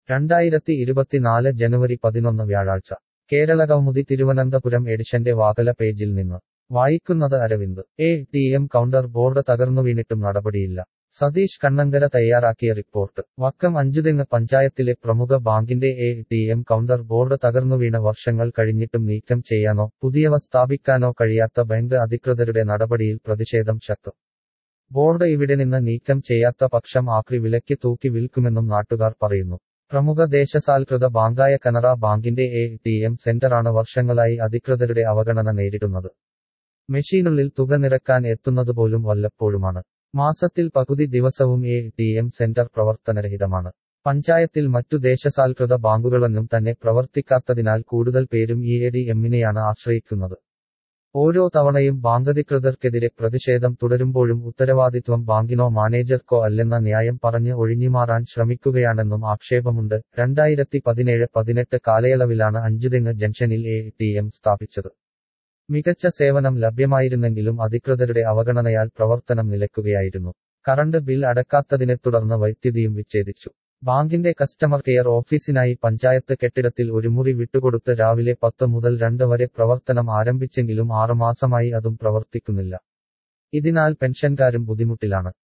രണ്ടായിരത്തി ഇരുപത്തിനാല് ജനുവരി പതിനൊന്ന് വ്യാഴാഴ്ച കേരള കൗമുദി തിരുവനന്തപുരം എഡിഷന്റെ വാകല പേജിൽ നിന്ന് വായിക്കുന്നത് Aravind A T M counter board തകർന്നു വീണിട്ടും നടപടിയില്ല സതീഷ് കണ്ണങ്കര തയ്യാറാക്കിയ റിപ്പോർട്ട് വക്കം അഞ്ചുതെങ്ങ് പഞ്ചായത്തിലെ പ്രമുഖ ബാങ്കിന്റെ A T M counter board തകർന്നു വീണ വർഷങ്ങൾ കഴിഞ്ഞിട്ടും നീക്കം ചെയ്യാനോ പുതിയവ സ്ഥാപിക്കാനോ കഴിയാത്ത ബാങ്ക് അധികൃതരുടെ നടപടിയിൽ പ്രതിഷേധം ശക്തം ബോർഡ് ഇവിടെ നിന്ന് നീക്കം ചെയ്യാത്ത പക്ഷം ആക്രി വിലയ്ക്ക് തൂക്കി വിൽക്കുമെന്നും നാട്ടുകാർ പറയുന്നു പ്രമുഖ ദേശസാൽകൃത ബാങ്കായ കനറ ബാങ്കിന്റെ എ ടി എം സെന്ററാണ് വർഷങ്ങളായി അധികൃതരുടെ അവഗണന നേരിടുന്നത് മെഷീനുള്ളിൽ തുക നിറക്കാൻ എത്തുന്നതുപോലും വല്ലപ്പോഴുമാണ് മാസത്തിൽ പകുതി ദിവസവും എ ടി എം സെന്റർ പ്രവർത്തനരഹിതമാണ് പഞ്ചായത്തിൽ മറ്റു ദേശസാൽകൃത ബാങ്കുകളൊന്നും തന്നെ പ്രവർത്തിക്കാത്തതിനാൽ കൂടുതൽ പേരും ഇ എ ഡി എമ്മിനെയാണ് ആശ്രയിക്കുന്നത് ഓരോ തവണയും ബാങ്കധികൃതർക്കെതിരെ പ്രതിഷേധം തുടരുമ്പോഴും ഉത്തരവാദിത്വം ബാങ്കിനോ മാനേജർക്കോ അല്ലെന്ന ന്യായം പറഞ്ഞ് ഒഴിഞ്ഞുമാറാൻ ശ്രമിക്കുകയാണെന്നും ആക്ഷേപമുണ്ട് രണ്ടായിരത്തി പതിനേഴ് പതിനെട്ട് കാലയളവിലാണ് അഞ്ചുതെങ്ങ് ജംഗ്ഷനിൽ എ ടി എം സ്ഥാപിച്ചത് മികച്ച സേവനം ലഭ്യമായിരുന്നെങ്കിലും അധികൃതരുടെ അവഗണനയാൽ പ്രവർത്തനം നിലയ്ക്കുകയായിരുന്നു കറണ്ട് ബിൽ അടക്കാത്തതിനെ തുടർന്ന് വൈദ്യുതിയും വിച്ഛേദിച്ചു ബാങ്കിന്റെ കസ്റ്റമർ കെയർ ഓഫീസിനായി പഞ്ചായത്ത് കെട്ടിടത്തിൽ ഒരു മുറി വിട്ടുകൊടുത്ത് രാവിലെ പത്ത് മുതൽ രണ്ട് വരെ പ്രവർത്തനം ആരംഭിച്ചെങ്കിലും ആറുമാസമായി അതും പ്രവർത്തിക്കുന്നില്ല ഇതിനാൽ പെൻഷൻകാരും ബുദ്ധിമുട്ടിലാണ്